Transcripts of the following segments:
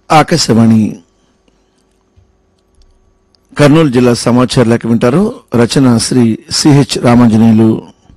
ఆకాశవాణి కర్నూలు జిల్లా సమాచార లేఖ వింటారు రచన శ్రీ సిహెచ్ రామాంజనేయులు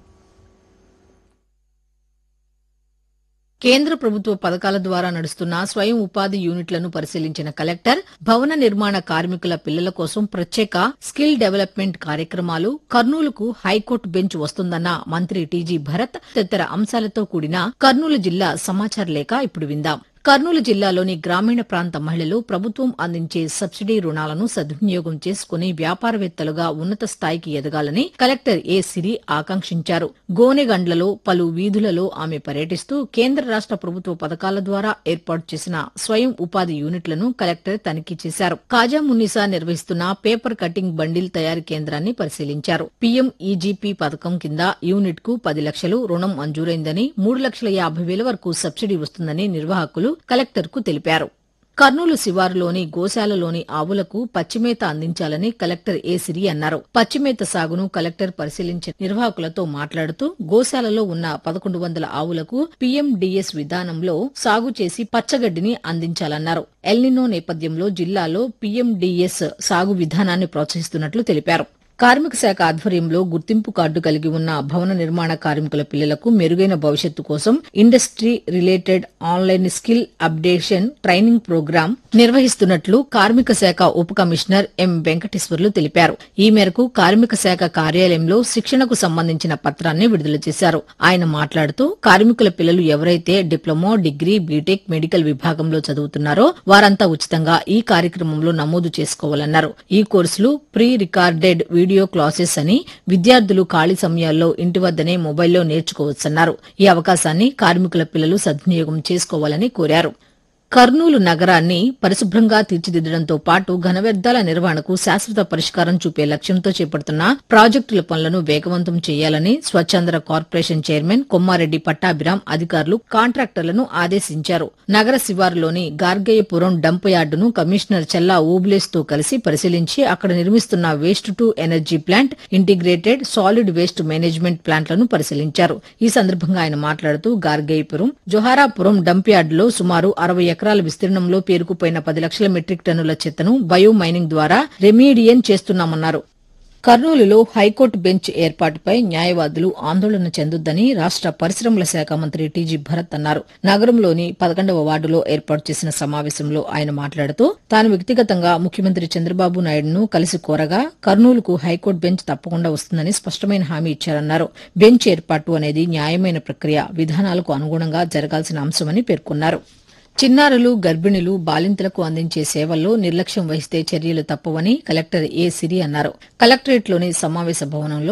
కేంద్ర ప్రభుత్వ పథకాల ద్వారా నడుస్తున్న స్వయం ఉపాధి యూనిట్లను పరిశీలించిన కలెక్టర్ భవన నిర్మాణ కార్మికుల పిల్లల కోసం ప్రత్యేక స్కిల్ డెవలప్మెంట్ కార్యక్రమాలు కర్నూలుకు హైకోర్టు బెంచ్ వస్తుందన్న మంత్రి టీజీ భరత్ తదితర అంశాలతో కూడిన కర్నూలు జిల్లా సమాచార లేఖ ఇప్పుడు విందాం కర్నూలు జిల్లాలోని గ్రామీణ ప్రాంత మహిళలు ప్రభుత్వం అందించే సబ్సిడీ రుణాలను సద్వినియోగం చేసుకుని వ్యాపారవేత్తలుగా ఉన్నత స్థాయికి ఎదగాలని కలెక్టర్ ఏ సిరి ఆకాంక్షించారు గోనెగండ్లలో పలు వీధులలో ఆమె పర్యటిస్తూ కేంద్ర రాష్ట ప్రభుత్వ పథకాల ద్వారా ఏర్పాటు చేసిన స్వయం ఉపాధి యూనిట్లను కలెక్టర్ తనిఖీ చేశారు కాజా మున్నిసా నిర్వహిస్తున్న పేపర్ కటింగ్ బండిల్ తయారీ కేంద్రాన్ని పరిశీలించారు పీఎం ఈజీపీ పథకం కింద యూనిట్ కు పది లక్షలు రుణం మంజూరైందని మూడు లక్షల యాభై వేల వరకు సబ్సిడీ వస్తుందని నిర్వాహకులు కలెక్టర్ కు తెలిపారు కర్నూలు శివారులోని గోశాలలోని ఆవులకు పచ్చిమేత అందించాలని కలెక్టర్ ఏ సిరి అన్నారు పచ్చిమేత సాగును కలెక్టర్ పరిశీలించిన నిర్వాహకులతో మాట్లాడుతూ గోశాలలో ఉన్న పదకొండు వందల ఆవులకు పీఎండీఎస్ విధానంలో సాగు చేసి పచ్చగడ్డిని అందించాలన్నారు ఎల్నినో నేపథ్యంలో జిల్లాలో పీఎండీఎస్ సాగు విధానాన్ని ప్రోత్సహిస్తున్నట్లు తెలిపారు కార్మిక శాఖ ఆధ్వర్యంలో గుర్తింపు కార్డు కలిగి ఉన్న భవన నిర్మాణ కార్మికుల పిల్లలకు మెరుగైన భవిష్యత్తు కోసం industry related online skill updation training programme నిర్వహిస్తున్నట్లు కార్మిక శాఖ ఉప కమిషనర్ ఎం వెంకటేశ్వర్లు తెలిపారు ఈ మేరకు కార్మిక శాఖ కార్యాలయంలో శిక్షణకు సంబంధించిన పత్రాన్ని విడుదల చేశారు ఆయన మాట్లాడుతూ కార్మికుల పిల్లలు ఎవరైతే డిప్లొమా డిగ్రీ బీటెక్ మెడికల్ విభాగంలో చదువుతున్నారో వారంతా ఉచితంగా ఈ కార్యక్రమంలో నమోదు చేసుకోవాలన్నారు ఈ కోర్సులు ప్రీ రికార్డెడ్ వీడియో క్లాసెస్ అని విద్యార్థులు ఖాళీ సమయాల్లో ఇంటి వద్దనే మొబైల్లో నేర్చుకోవచ్చన్నారు ఈ అవకాశాన్ని కార్మికుల పిల్లలు సద్వినియోగం చేసుకోవాలని కోరారు కర్నూలు నగరాన్ని పరిశుభ్రంగా తీర్చిదిద్దడంతో పాటు ఘన వ్యర్థాల నిర్వహణకు శాశ్వత పరిష్కారం చూపే లక్ష్యంతో చేపడుతున్న ప్రాజెక్టుల పనులను వేగవంతం చేయాలని స్వచ్ఛంద్ర కార్పొరేషన్ చైర్మన్ కొమ్మారెడ్డి పట్టాభిరాం అధికారులు కాంట్రాక్టర్లను ఆదేశించారు నగర శివారులోని గార్గయ్యపురం డంప్ యార్డును కమిషనర్ చల్లా ఓబులేస్ తో కలిసి పరిశీలించి అక్కడ నిర్మిస్తున్న waste to energy plant integrated solid waste management ప్లాంట్లను పరిశీలించారు ఈ సందర్భంగా ఆయన మాట్లాడుతూ గార్గయ్యపురం జొహారాపురం డంప్ యార్డులో సుమారు అరవై ఎకరాల విస్తీర్ణంలో పేరుకుపోయిన పది లక్షల మెట్రిక్ టన్నుల చెత్తను బయో మైనింగ్ ద్వారా రెమీడియన్ చేస్తున్నామన్నారు కర్నూలులో హైకోర్టు బెంచ్ ఏర్పాటుపై న్యాయవాదులు ఆందోళన చెందొద్దని రాష్ట పరిశ్రమల శాఖ మంత్రి టీజీ భరత్ అన్నారు నగరంలోని పదకొండవ వార్డులో ఏర్పాటు చేసిన సమావేశంలో ఆయన మాట్లాడుతూ తాను వ్యక్తిగతంగా ముఖ్యమంత్రి చంద్రబాబు నాయుడును కలిసి కోరగా కర్నూలుకు హైకోర్టు బెంచ్ తప్పకుండా వస్తుందని స్పష్టమైన హామీ ఇచ్చారన్నారు బెంచ్ ఏర్పాటు అనేది న్యాయమైన ప్రక్రియ విధానాలకు అనుగుణంగా జరగాల్సిన అంశమని పేర్కొన్నారు చిన్నారులు గర్భిణులు బాలింతలకు అందించే సేవల్లో నిర్లక్ష్యం వహిస్తే చర్యలు తప్పవని కలెక్టర్ ఏ సిరి అన్నారు కలెక్టరేట్లోని సమావేశ భవనంలో